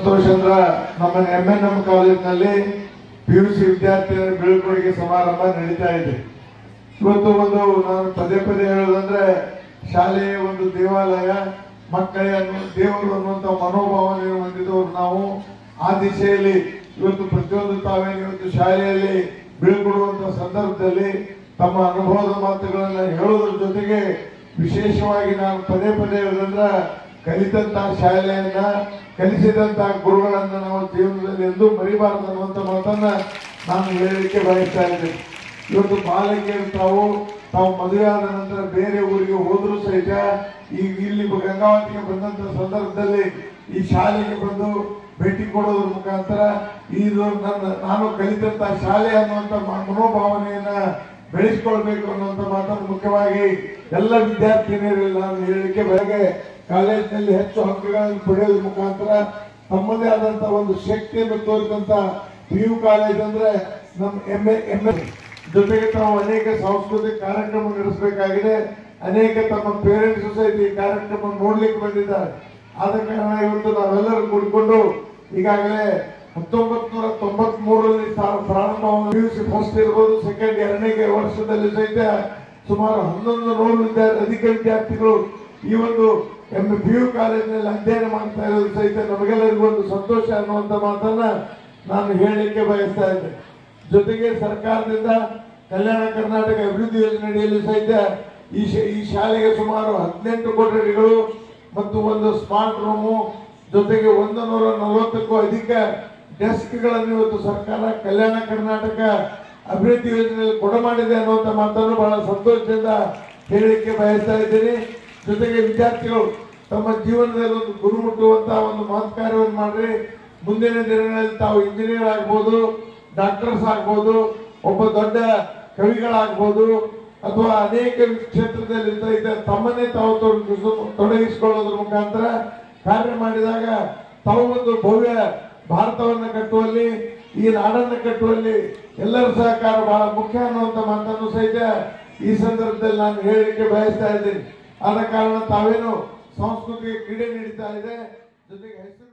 ಸಂತೋಷ ಅಂದ್ರ ನಮ್ಮ M N M ಕಾಲೇಜಿನಲ್ಲಿ ಪಿ ಯು ಸಿ ವಿದ್ಯಾರ್ಥಿಗಳ ಬೀಳ್ಕೊಡುಗೆ ಸಮಾರಂಭ ನಡೀತಾ ಇದೆ ಇವತ್ತು ಒಂದು ನಾನು ಪದೇ ಪದೇ ಹೇಳೋದಂದ್ರೆ ಶಾಲೆಯ ಒಂದು ದೇವಾಲಯ ಮಕ್ಕಳೇ ಅನ್ನೋ ದೇವರು ಅನ್ನುವಂಥ ಮನೋಭಾವನೆ ಹೊಂದಿದವರು ನಾವು ಆ ದಿಶೆಯಲ್ಲಿ ಇವತ್ತು ಪ್ರತಿಯೊಂದು ತಾವೇನು ಇವತ್ತು ಶಾಲೆಯಲ್ಲಿ ಬೀಳ್ಕೊಡುವಂತ ಸಂದರ್ಭದಲ್ಲಿ ತಮ್ಮ ಅನುಭವದ ಮಾತುಗಳನ್ನ ಹೇಳೋದ್ರ ಜೊತೆಗೆ ವಿಶೇಷವಾಗಿ ನಾನು ಪದೇ ಪದೇ ಹೇಳೋದಂದ್ರ ಕಲಿತಂತ ಶಾಲೆಯನ್ನ ಕಲಿಸಿದಂತ ಗುರುಗಳನ್ನ ನಾವು ಜೀವನದಲ್ಲಿ ಎಂದೂ ಮರಿಬಾರದು ಅನ್ನುವಂಥ ಮಾತನ್ನ ನಾನು ಹೇಳಲಿಕ್ಕೆ ಬಯಸ್ತಾ ಇದ್ದೇನೆ ಇವತ್ತು ಬಾಲಕಿಯರು ತಾವು ತಾವು ಮದುವೆ ಆದ ನಂತರ ಬೇರೆ ಊರಿಗೆ ಹೋದ್ರು ಸಹಿತ ಈಗ ಇಲ್ಲಿ ಗಂಗಾವತಿಗೆ ಬಂದಂತ ಸಂದರ್ಭದಲ್ಲಿ ಈ ಶಾಲೆಗೆ ಬಂದು ಭೇಟಿ ಕೊಡೋದ್ರ ಮುಖಾಂತರ ಇದು ನನ್ನ ನಾನು ಕಲಿತಂತ ಶಾಲೆ ಅನ್ನುವಂಥ ಮ- ಮನೋಭಾವನೆಯನ್ನ ಬೆಳೆಸ್ಕೊಳ್ಬೇಕು ಅನ್ನುವಂಥ ಮಾತನ್ನು ಮುಖ್ಯವಾಗಿ ಎಲ್ಲ ವಿದ್ಯಾರ್ಥಿನಿಯರಲ್ಲಿ ನಾನು ಹೇಳಲಿಕ್ಕೆ ಬೆಳಗ್ಗೆ ಕಾಲೇಜಿನಲ್ಲಿ ಹೆಚ್ಚು ಅಂಕಗಳನ್ನು ಪಡೆಯೋದ್ರ ಮುಖಾಂತರ ತಮ್ಮದೇ ಆದಂತ ಒಂದು ಶಕ್ತಿಯನ್ನು ತೋರಿದಂತ ಪಿ ಯು ಕಾಲೇಜ್ ಅಂದ್ರೆ ನಮ್ಮ ಎಂ ಎ ಎಂ ಎ ಜೊತೆಗೆ ತಾವು ಅನೇಕ ಸಾಂಸ್ಕೃತಿಕ ಕಾರ್ಯಕ್ರಮ ನಡೆಸಬೇಕಾಗಿದೆ ಅನೇಕ ತಮ್ಮ ಪೇರೆಂಟ್ ಸೊಸೈಟಿ ಕಾರ್ಯಕ್ರಮ ನೋಡ್ಲಿಕ್ಕೆ ಬಂದಿದ್ದಾರೆ ಆದ ಕಾರಣ ಇವತ್ತು ನಾವೆಲ್ಲರೂ ಕೂಡಿಕೊಂಡು ಈಗಾಗಲೇ ಹತ್ತೊಂಬತ್ ನೂರ ತೊಂಬತ್ ಮೂರರಲ್ಲಿ ಪ್ರಾರಂಭವಾದ ಪಿ ಯು ಸಿ ಫಸ್ಟ್ ಇರ್ಬೋದು ಸೆಕೆಂಡ್ ಎರಡನೇ ವರ್ಷದಲ್ಲಿ ಸಹಿತ ಸುಮಾರು ಹನ್ನೊಂದು ನೂರು ವಿದ್ಯಾರ್ಥಿ ಅಧಿಕ ವಿದ್ಯಾರ್ಥಿಗಳು ಈ ಒಂದು ಎಂ ಪಿ ಯು ಕಾಲೇಜಿನಲ್ಲಿ ಅಧ್ಯಯನ ಮಾಡ್ತಾ ಇರೋದು ಸಹಿತ ನಮಗೆಲ್ಲರಿಗೂ ಒಂದು ಸಂತೋಷ ಅನ್ನುವಂಥ ಮಾತನ್ನ ನಾನು ಹೇಳಲಿಕ್ಕೆ ಬಯಸ್ತಾ ಇದ್ದೆ ಜೊತೆಗೆ ಸರ್ಕಾರದಿಂದ ಕಲ್ಯಾಣ ಕರ್ನಾಟಕ ಅಭಿವೃದ್ಧಿ ಯೋಜನೆ ಅಡಿಯಲ್ಲಿ ಸಹಿತ ಈ ಶ- ಈ ಶಾಲೆಗೆ ಸುಮಾರು ಹದಿನೆಂಟು ಕೊಠಡಿಗಳು ಮತ್ತು ಒಂದು ಸ್ಮಾರ್ಟ್ ರೂಮು ಜೊತೆಗೆ ಒಂದು ನೂರ ನಲವತ್ತಕ್ಕೂ ಅಧಿಕ ಡೆಸ್ಕ್ಗಳನ್ನು ಇವತ್ತು ಸರ್ಕಾರ ಕಲ್ಯಾಣ ಕರ್ನಾಟಕ ಅಭಿವೃದ್ಧಿ ಯೋಜನೆಯಲ್ಲಿ ಕೊಡಮಾಡಿದೆ ಅನ್ನುವಂಥ ಮಾತನ್ನು ಬಹಳ ಸಂತೋಷದಿಂದ ಹೇಳಲಿಕ್ಕೆ ಬಯಸ್ತಾ ಇದ್ದೀನಿ ಜೊತೆಗೆ ವಿದ್ಯಾರ್ಥಿಗಳು ತಮ್ಮ ಜೀವನದಲ್ಲಿ ಒಂದು ಗುರು ಮುಟ್ಟುವಂತಹ ಒಂದು ಮಹತ್ ಕಾರ್ಯವನ್ನು ಮಾಡ್ರಿ ಮುಂದಿನ ದಿನಗಳಲ್ಲಿ ತಾವು ಇಂಜಿನಿಯರ್ ಆಗ್ಬೋದು ಡಾಕ್ಟರ್ಸ್ ಆಗ್ಬೋದು ಒಬ್ಬ ದೊಡ್ಡ ಕವಿಗಳಾಗ್ಬೋದು ಅಥವಾ ಅನೇಕ ಕ್ಷೇತ್ರದಲ್ಲಿ ಇದ್ದ ತಮ್ಮನ್ನೇ ತಾವು ತೊಡಗಿಸು- ತೊಡಗಿಸಿಕೊಳ್ಳೋದ್ರ ಮುಖಾಂತರ ಕಾರ್ಯ ಮಾಡಿದಾಗ ತಾವು ಒಂದು ಭವ್ಯ ಭಾರತವನ್ನ ಕಟ್ಟುವಲ್ಲಿ ಈ ನಾಡನ್ನ ಕಟ್ಟುವಲ್ಲಿ ಎಲ್ಲರ ಸಹಕಾರ ಬಹಳ ಮುಖ್ಯ ಅನ್ನುವಂಥ ಮಾತನ್ನು ಸಹಿತ ಈ ಸಂದರ್ಭದಲ್ಲಿ ನಾನು ಹೇಳಲಿಕ್ಕೆ ಬಯಸ್ತಾ ಇದ್ದೀನಿ ಆದ ಕಾರಣ ತಾವೇನು ಸಂಸ್ಕೃತಿಗೆ ಕ್ರೀಡೆ ನಡೀತಾ ಇದೆ ಜೊತೆಗೆ ಹೆಸರು